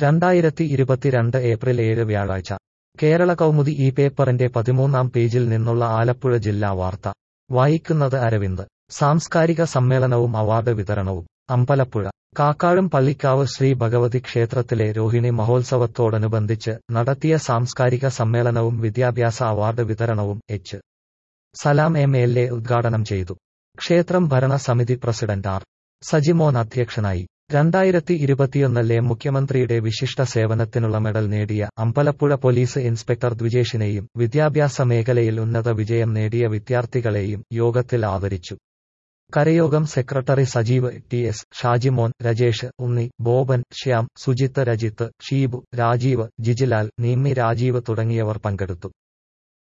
രണ്ടായിരത്തി ഇരുപത്തിരണ്ട് ഏപ്രിൽ ഏഴ് വ്യാഴാഴ്ച കേരള കൗമുദി ഈ പേപ്പറിന്റെ പതിമൂന്നാം പേജിൽ നിന്നുള്ള ആലപ്പുഴ ജില്ലാ വാർത്ത വായിക്കുന്നത് അരവിന്ദ് സാംസ്കാരിക സമ്മേളനവും അവാർഡ് വിതരണവും അമ്പലപ്പുഴ കാക്കാഴും പള്ളിക്കാവ് ശ്രീ ഭഗവതി ക്ഷേത്രത്തിലെ രോഹിണി മഹോത്സവത്തോടനുബന്ധിച്ച് നടത്തിയ സാംസ്കാരിക സമ്മേളനവും വിദ്യാഭ്യാസ അവാർഡ് വിതരണവും H Salam M L A ഉദ്ഘാടനം ചെയ്തു ക്ഷേത്രം ഭരണസമിതി പ്രസിഡന്റ് ആർ സജിമോൻ അധ്യക്ഷനായി രണ്ടായിരത്തി ഇരുപത്തിയൊന്നിലെ മുഖ്യമന്ത്രിയുടെ വിശിഷ്ട സേവനത്തിനുള്ള മെഡൽ നേടിയ അമ്പലപ്പുഴ പോലീസ് ഇൻസ്പെക്ടർ ദ്വിജേഷിനെയും വിദ്യാഭ്യാസ മേഖലയിൽ ഉന്നത വിജയം നേടിയ വിദ്യാർത്ഥികളെയും യോഗത്തിൽ ആദരിച്ചു കരയോഗം secretary Sajeev T S Shajimon Rajesh Unni Boban Shyam Sujith Rajith Sheebu Rajeev Jijilal Nimmi Rajeev തുടങ്ങിയവർ പങ്കെടുത്തു